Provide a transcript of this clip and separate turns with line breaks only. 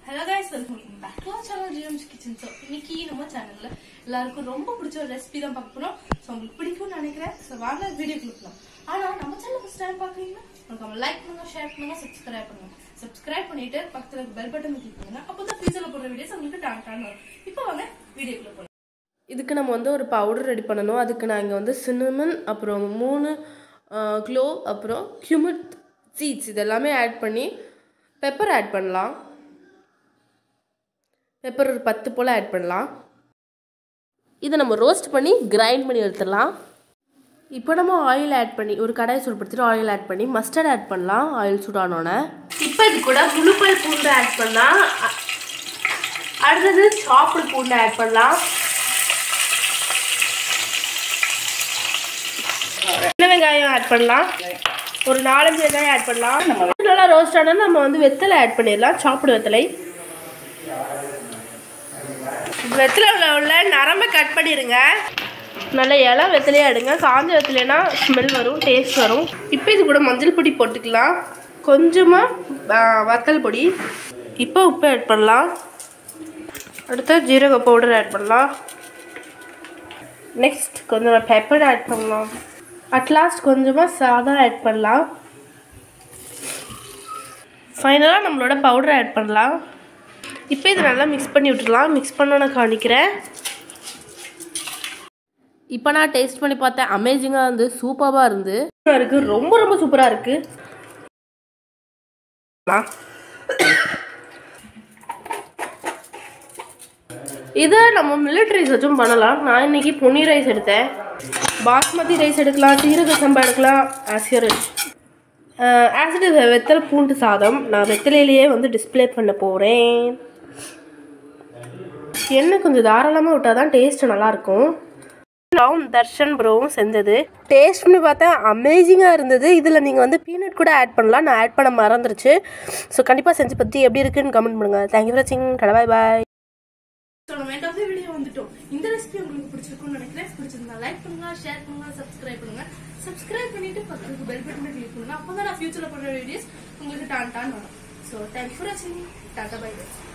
hello guys welcome back to channel GMs kitchen so இன்னைக்கு நம்ம சேனல்ல எல்லாருக்கும் ரொம்ப பிடிச்ச ஒரு ரெசிபி தான் பார்க்க போறோம் ஸோ உங்களுக்கு பிடிக்கும்னு நினைக்கிறேன் ஸோ வாங்க வீடியோ கிளிக்கலாம் ஆனா நம்ம சேனல் ஃபர்ஸ்ட் டைம் பாக்குறீங்கன்னா நம்ம லைக் பண்ணுங்க ஷேர் பண்ணுங்க சப்ஸ்கிரைப் பண்ணுங்க சப்ஸ்கிரைப் பண்ணிட்டு பக்கத்துல பெல் பட்டன் கிளிக் பண்ணுங்க அப்பதான் ஃபியூச்சர்ல போடுற வீடியோஸ் உங்களுக்கு டான் டான் வரும் இப்போ வாங்க வீடியோக்குள்ள போகலாம்
இதுக்கு நம்ம வந்து ஒரு பவுடர் ரெடி பண்ணணும் அதுக்கு நான் இங்கே வந்து சின்னமன் அப்புறம் மூணு க்ளோ அப்புறம் கியூமிட் சீட்ஸ் இதெல்லாமே ஆட் பண்ணி பெப்பர் ஆட் பண்ணலாம் பெப்பர் ஒரு பத்து போல் ஆட் பண்ணலாம் இதை நம்ம ரோஸ்ட் பண்ணி கிரைண்ட் பண்ணி எடுத்துடலாம் இப்போ நம்ம ஆயில் ஆட் பண்ணி ஒரு கடாயை சூடுபடுத்திட்டு ஆயில் ஆட் பண்ணி மஸ்டர்ட் ஆட் பண்ணலாம் ஆயில் சூடானோடனே இப்போ இது கூட முழுப்பல் பூண்டு ஆட் பண்ணலாம் அ- அடுத்தது சாப்பிடு பூண்டு ஆட் பண்ணலாம் சின்ன வெங்காயம் ஆட் பண்ணலாம் ஒரு நாலஞ்சு வெங்காயம் ஆட் பண்ணலாம் நல்லா ரோஸ்ட் ஆனால் நம்ம வந்து வெத்தலை ஆட் பண்ணிடலாம் சாப்பிடு வெத்தலை வெத்தலை உள்ள உள்ள நரம்பை கட் பண்ணிடுங்க நல்ல இலை வெத்தலையே எடுங்க காஞ்ச வெத்தலைனா ஸ்மெல் வரும் டேஸ்ட் வரும் இப்போ இது கூட மஞ்சள் பொடி போட்டுக்கலாம் கொஞ்சமாக வத்தல் பொடி இப்போ உப்பு ஆட் பண்ணலாம் அடுத்து ஜீரக பவுடர் ஆட் பண்ணலாம் நெக்ஸ்ட் கொஞ்சம் பெப்பர் ஆட் பண்ணலாம் அட்லாஸ்ட் கொஞ்சமாக சாதம் ஆட் பண்ணலாம் ஃபைனலாக நம்மளோட பவுடர் ஆட் பண்ணலாம் இப்போ இது நல்லா மிக்ஸ் பண்ணி விட்டுடலாம் மிக்ஸ் பண்ண காணிக்கிறேன் இப்போ நான் டேஸ்ட் பண்ணி பார்த்தேன் அமேசிங்காக இருந்து சூப்பராக இருந்து இருக்குது ரொம்ப ரொம்ப சூப்பராக இருக்குது இதை நம்ம மில்லட் ரைஸ் வச்சும் பண்ணலாம் நான் இன்னைக்கு பொன்னி ரைஸ் எடுத்தேன் பாஸ்மதி ரைஸ் எடுக்கலாம் சீரக சம்பா எடுக்கலாம் ஆசியர் ஆசிட் வெத்தலை பூண்டு சாதம் நான் வெத்தலையிலேயே வந்து டிஸ்ப்ளே பண்ண போகிறேன் எண்ணெய் கொஞ்சம் தாராளமாக விட்டால் தான் டேஸ்ட் நல்லாயிருக்கும் ப்ரோவும் தர்ஷன் ப்ரோவும் செஞ்சது டேஸ்ட் பண்ணி பார்த்தா அமேசிங்காக இருந்தது இதில் நீங்கள் வந்து பீனட் கூட ஆட் பண்ணலாம் நான் ஆட் பண்ண மறந்துருச்சு ஸோ கண்டிப்பாக செஞ்சு பற்றி எப்படி இருக்குன்னு கமெண்ட் பண்ணுங்கள் தேங்க்யூ ஃபார் வாட்சிங் கடபாய் பாய்
ஸோ நம்ம end of the வீடியோ வந்துட்டோம் இந்த ரெசிபி உங்களுக்கு பிடிச்சிருக்கும்னு நினைக்கிறேன் பிடிச்சிருந்தா லைக் பண்ணுங்க ஷேர் பண்ணுங்க சப்ஸ்கிரைப் பண்ணுங்க சப்ஸ்கிரைப் பண்ணிட்டு பக்கத்துக்கு பெல் பட்டனை கிளிக் பண்ணுங்க அப்பதான் நான் ஃபியூச்சர்ல போடுற வீடியோஸ் உங்களுக்கு டான் டான் வரும் ஸோ தேங்க்ஸ் ஃபார் வாட்சிங் டாட்டா பை பை